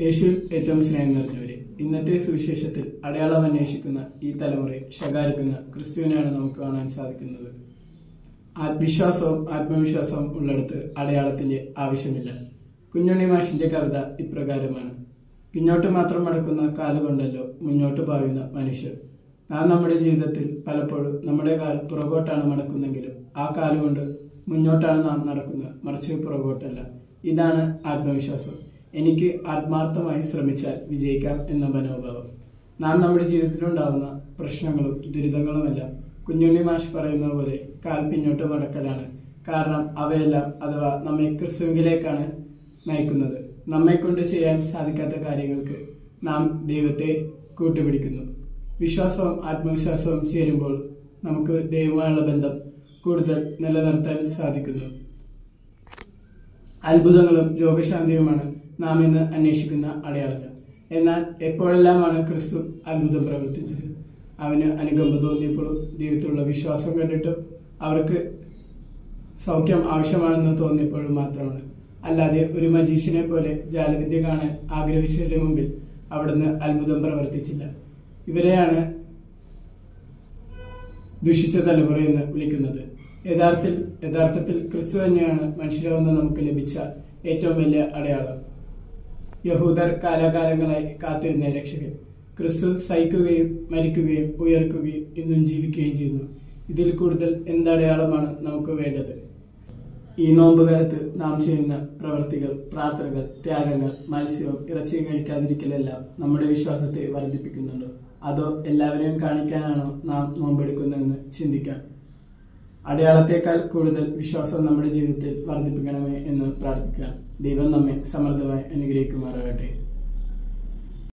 യേശുവിൽ ഏറ്റവും സ്നേഹം നിറഞ്ഞവരെ ഇന്നത്തെ സുവിശേഷത്തിൽ അടയാളം അന്വേഷിക്കുന്ന ഈ തലമുറയെ ശകാരിക്കുന്ന ക്രിസ്തുവിനെയാണ് നമുക്ക് കാണാൻ സാധിക്കുന്നത് ആത്മവിശ്വാസവും ആത്മവിശ്വാസവും ഉള്ളിടത്ത് അടയാളത്തിന്റെ ആവശ്യമില്ല കുഞ്ഞുണ്ണി മാഷിന്റെ കവിത ഇപ്രകാരമാണ് പിന്നോട്ട് മാത്രം മടക്കുന്ന കാലുകൊണ്ടല്ലോ മുന്നോട്ട് പായുന്ന മനുഷ്യർ നാം നമ്മുടെ ജീവിതത്തിൽ പലപ്പോഴും നമ്മുടെ കാൽ പുറകോട്ടാണ് മടക്കുന്നെങ്കിലും ആ കാലുകൊണ്ട് മുന്നോട്ടാണ് നാം നടക്കുന്നത് മറിച്ച് പുറകോട്ടല്ല ഇതാണ് ആത്മവിശ്വാസം എനിക്ക് ആത്മാർത്ഥമായി ശ്രമിച്ചാൽ വിജയിക്കാം എന്ന മനോഭാവം നാം നമ്മുടെ ജീവിതത്തിലുണ്ടാവുന്ന പ്രശ്നങ്ങളും ദുരിതങ്ങളുമെല്ലാം കുഞ്ഞുണ്ണി മാഷ് പറയുന്ന പോലെ കാൽ പിന്നോട്ട് മടക്കലാണ് കാരണം അവയെല്ലാം അഥവാ നമ്മെ ക്രിസ്തുവിലേക്കാണ് നയിക്കുന്നത് നമ്മെ കൊണ്ട് ചെയ്യാൻ സാധിക്കാത്ത കാര്യങ്ങൾക്ക് നാം ദൈവത്തെ കൂട്ടുപിടിക്കുന്നു വിശ്വാസവും ആത്മവിശ്വാസവും ചേരുമ്പോൾ നമുക്ക് ദൈവമായുള്ള ബന്ധം കൂടുതൽ നിലനിർത്താൻ സാധിക്കുന്നു അത്ഭുതങ്ങളും രോഗശാന്തിയുമാണ് നാം ഇന്ന് അന്വേഷിക്കുന്ന അടയാളങ്ങൾ എന്നാൽ എപ്പോഴെല്ലാമാണ് ക്രിസ്തു അത്ഭുതം പ്രവർത്തിച്ചത് അവന് അനുകമ്പ തോന്നിയപ്പോഴും ദൈവത്തിലുള്ള വിശ്വാസം കണ്ടിട്ടും അവർക്ക് സൗഖ്യം ആവശ്യമാണെന്ന് തോന്നിയപ്പോഴും മാത്രമാണ് അല്ലാതെ ഒരു മജീഷ്യനെ പോലെ ജാലവിദ്യ കാണാൻ ആഗ്രഹിച്ചതിന്റെ മുമ്പിൽ അവിടുന്ന് അത്ഭുതം പ്രവർത്തിച്ചില്ല ഇവരെയാണ് ദുഷിച്ച തലമുറ എന്ന് വിളിക്കുന്നത് യഥാർത്ഥത്തിൽ യഥാർത്ഥത്തിൽ ക്രിസ്തു തന്നെയാണ് മനുഷ്യരാവുന്ന നമുക്ക് ലഭിച്ച ഏറ്റവും വലിയ അടയാളം യഹൂദർ കാലാകാലങ്ങളായി കാത്തിരുന്ന രക്ഷകൻ ക്രിസ്തു സഹിക്കുകയും മരിക്കുകയും ഉയർക്കുകയും ഇന്നും ജീവിക്കുകയും ചെയ്യുന്നു ഇതിൽ കൂടുതൽ എന്തടയാളമാണ് നമുക്ക് വേണ്ടത് ഈ നോമ്പുകാലത്ത് നാം ചെയ്യുന്ന പ്രവർത്തികൾ പ്രാർത്ഥനകൾ ത്യാഗങ്ങൾ മത്സ്യവും ഇറച്ചിയും കഴിക്കാതിരിക്കലെല്ലാം നമ്മുടെ വിശ്വാസത്തെ വർദ്ധിപ്പിക്കുന്നുണ്ടോ അതോ എല്ലാവരെയും കാണിക്കാനാണോ നാം നോമ്പെടുക്കുന്നതെന്ന് ചിന്തിക്കാം അടയാളത്തേക്കാൾ കൂടുതൽ വിശ്വാസം നമ്മുടെ ജീവിതത്തിൽ വർദ്ധിപ്പിക്കണമേ എന്ന് പ്രാർത്ഥിക്കാം ദൈവം നമ്മെ സമൃദ്ധമായി അനുഗ്രഹിക്കുമാറാകട്ടെ